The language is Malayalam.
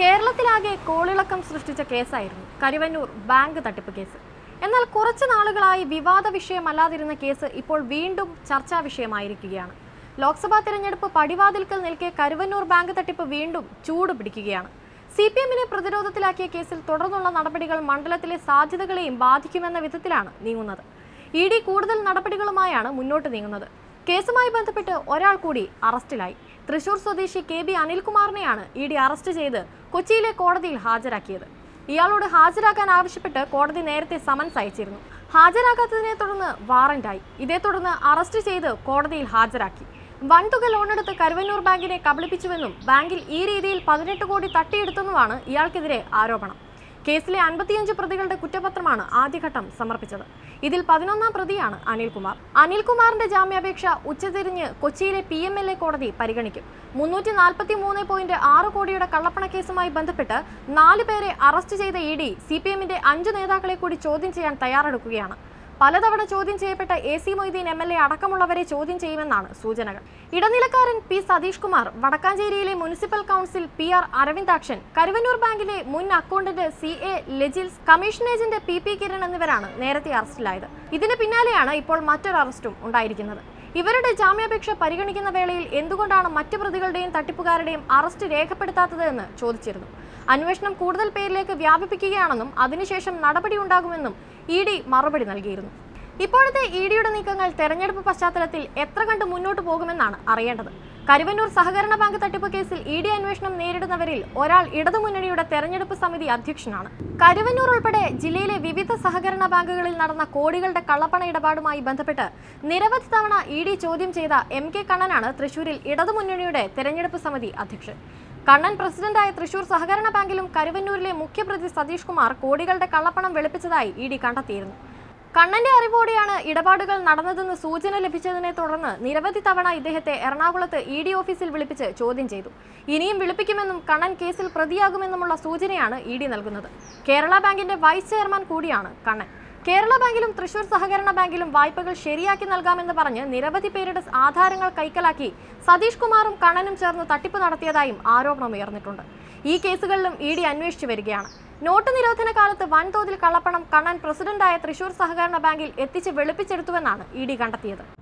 കേരളത്തിലാകെ കോളിളക്കം സൃഷ്ടിച്ച കേസായിരുന്നു കരുവന്നൂർ ബാങ്ക് തട്ടിപ്പ് കേസ് എന്നാൽ കുറച്ചു നാളുകളായി വിവാദ വിഷയമല്ലാതിരുന്ന കേസ് ഇപ്പോൾ വീണ്ടും ചർച്ചാ വിഷയമായിരിക്കുകയാണ് ലോക്സഭാ തിരഞ്ഞെടുപ്പ് പടിവാതിൽക്കൽ നിൽക്കെ കരുവന്നൂർ ബാങ്ക് തട്ടിപ്പ് വീണ്ടും ചൂട് പിടിക്കുകയാണ് സി പി എമ്മിനെ പ്രതിരോധത്തിലാക്കിയ കേസിൽ തുടർന്നുള്ള നടപടികൾ മണ്ഡലത്തിലെ സാധ്യതകളെയും ബാധിക്കുമെന്ന വിധത്തിലാണ് നീങ്ങുന്നത് ഇ ഡി കൂടുതൽ നടപടികളുമായാണ് മുന്നോട്ട് നീങ്ങുന്നത് കേസുമായി ബന്ധപ്പെട്ട് ഒരാൾ കൂടി അറസ്റ്റിലായി തൃശൂർ സ്വദേശി കെ ബി അനിൽകുമാറിനെയാണ് ഇ ഡി അറസ്റ്റ് ചെയ്ത് കൊച്ചിയിലെ കോടതിയിൽ ഹാജരാക്കിയത് ഇയാളോട് ഹാജരാക്കാൻ ആവശ്യപ്പെട്ട് കോടതി നേരത്തെ സമൻസ് അയച്ചിരുന്നു ഹാജരാക്കാത്തതിനെ തുടർന്ന് വാറന്റായി ഇതേ തുടർന്ന് അറസ്റ്റ് ചെയ്ത് കോടതിയിൽ ഹാജരാക്കി വൻതുക ലോണെടുത്ത് കരുവന്നൂർ ബാങ്കിനെ കബളിപ്പിച്ചുവെന്നും ബാങ്കിൽ ഈ രീതിയിൽ പതിനെട്ട് കോടി തട്ടിയെടുത്തെന്നുമാണ് ഇയാൾക്കെതിരെ ആരോപണം കേസിലെ അൻപത്തിയഞ്ച് പ്രതികളുടെ കുറ്റപത്രമാണ് ആദ്യഘട്ടം സമർപ്പിച്ചത് ഇതിൽ പതിനൊന്നാം പ്രതിയാണ് അനിൽകുമാർ അനിൽകുമാറിന്റെ ജാമ്യാപേക്ഷ ഉച്ചതിരിഞ്ഞ് കൊച്ചിയിലെ പി എം എൽ എ കോടതി പരിഗണിക്കും മുന്നൂറ്റി നാൽപ്പത്തി മൂന്ന് പോയിന്റ് ആറ് കോടിയുടെ കള്ളപ്പണ കേസുമായി ബന്ധപ്പെട്ട് നാല് പേരെ അറസ്റ്റ് ചെയ്ത ഇ ഡി സി പി എമ്മിന്റെ അഞ്ചു നേതാക്കളെ കൂടി ചോദ്യം ചെയ്യാൻ തയ്യാറെടുക്കുകയാണ് പലതവണ ചോദ്യം ചെയ്യപ്പെട്ട A C Moideen M L A അടക്കമുള്ളവരെ ചോദ്യം ചെയ്യുമെന്നാണ് സൂചനകൾ ഇടനിലക്കാരൻ പി സതീഷ് കുമാർ വടക്കാഞ്ചേരിയിലെ municipal council P R Aravindakshan Karuvannur ബാങ്കിലെ മുൻ അക്കൗണ്ടന്റ് സി എ ലെജിൽസ് commission agent P P Kiran എന്നിവരാണ് നേരത്തെ അറസ്റ്റിലായത് ഇതിന് പിന്നാലെയാണ് ഇപ്പോൾ മറ്റൊരു അറസ്റ്റും ഉണ്ടായിരിക്കുന്നത് ഇവരുടെ ജാമ്യാപേക്ഷ പരിഗണിക്കുന്ന വേളയിൽ എന്തുകൊണ്ടാണ് മറ്റ് പ്രതികളുടെയും തട്ടിപ്പുകാരുടെയും അറസ്റ്റ് രേഖപ്പെടുത്താത്തത് എന്ന് ചോദിച്ചിരുന്നു അന്വേഷണം കൂടുതൽ പേരിലേക്ക് വ്യാപിപ്പിക്കുകയാണെന്നും അതിനുശേഷം നടപടി ഉണ്ടാകുമെന്നും ഇ ഡി മറുപടി നൽകിയിരുന്നു ഇപ്പോഴത്തെ ഇ ഡിയുടെ നീക്കങ്ങൾ തെരഞ്ഞെടുപ്പ് പശ്ചാത്തലത്തിൽ എത്ര കണ്ട് മുന്നോട്ട് പോകുമെന്നാണ് അറിയേണ്ടത് കരുവന്നൂർ സഹകരണ ബാങ്ക് തട്ടിപ്പ് കേസിൽ ഇ ഡി അന്വേഷണം നേരിടുന്നവരിൽ ഒരാൾ ഇടതുമുന്നണിയുടെ തെരഞ്ഞെടുപ്പ് സമിതി അധ്യക്ഷനാണ് കരുവന്നൂർ ഉൾപ്പെടെ ജില്ലയിലെ വിവിധ സഹകരണ ബാങ്കുകളിൽ നടന്ന കോടികളുടെ കള്ളപ്പണ ഇടപാടുമായി ബന്ധപ്പെട്ട് നിരവധി തവണ ഇ ഡി ചോദ്യം ചെയ്ത എം കെ കണ്ണനാണ് തൃശൂരിൽ ഇടതുമുന്നണിയുടെ തെരഞ്ഞെടുപ്പ് സമിതി അധ്യക്ഷൻ കണ്ണൻ പ്രസിഡന്റായ തൃശൂർ സഹകരണ ബാങ്കിലും കരുവന്നൂരിലെ മുഖ്യപ്രതി സതീഷ് കുമാർ കോടികളുടെ കള്ളപ്പണം വെളുപ്പിച്ചതായി ഇ ഡി കണ്ടെത്തിയിരുന്നു കണ്ണന്റെ അറിവോടെയാണ് ഇടപാടുകൾ നടന്നതെന്ന് സൂചന ലഭിച്ചതിനെ തുടർന്ന് നിരവധി തവണ ഇദ്ദേഹത്തെ എറണാകുളത്ത് ഇ ഡി ഓഫീസിൽ വിളിപ്പിച്ച് ചോദ്യം ചെയ്തു ഇനിയും വിളിപ്പിക്കുമെന്നും കണ്ണൻ കേസിൽ പ്രതിയാകുമെന്നുമുള്ള സൂചനയാണ് ഇ ഡി നൽകുന്നത് കേരള ബാങ്കിന്റെ വൈസ് ചെയർമാൻ കൂടിയാണ് കണ്ണൻ കേരള ബാങ്കിലും തൃശൂർ സഹകരണ ബാങ്കിലും വായ്പകൾ ശരിയാക്കി നൽകാമെന്ന് പറഞ്ഞ് നിരവധി പേരുടെ ആധാരങ്ങൾ കൈക്കലാക്കി സതീഷ് കുമാറും കണ്ണനും ചേർന്ന് തട്ടിപ്പ് നടത്തിയതായും ആരോപണം ഉയർന്നിട്ടുണ്ട് ഈ കേസുകളിലും ഇ ഡി അന്വേഷിച്ചു വരികയാണ് നോട്ട് നിരോധന കാലത്ത് വൻതോതിൽ കള്ളപ്പണം കണ്ണൻ പ്രസിഡന്റായ തൃശൂർ സഹകരണ ബാങ്കിൽ എത്തിച്ച് വെളുപ്പിച്ചെടുത്തുവെന്നാണ് ഇ ഡി കണ്ടെത്തിയത്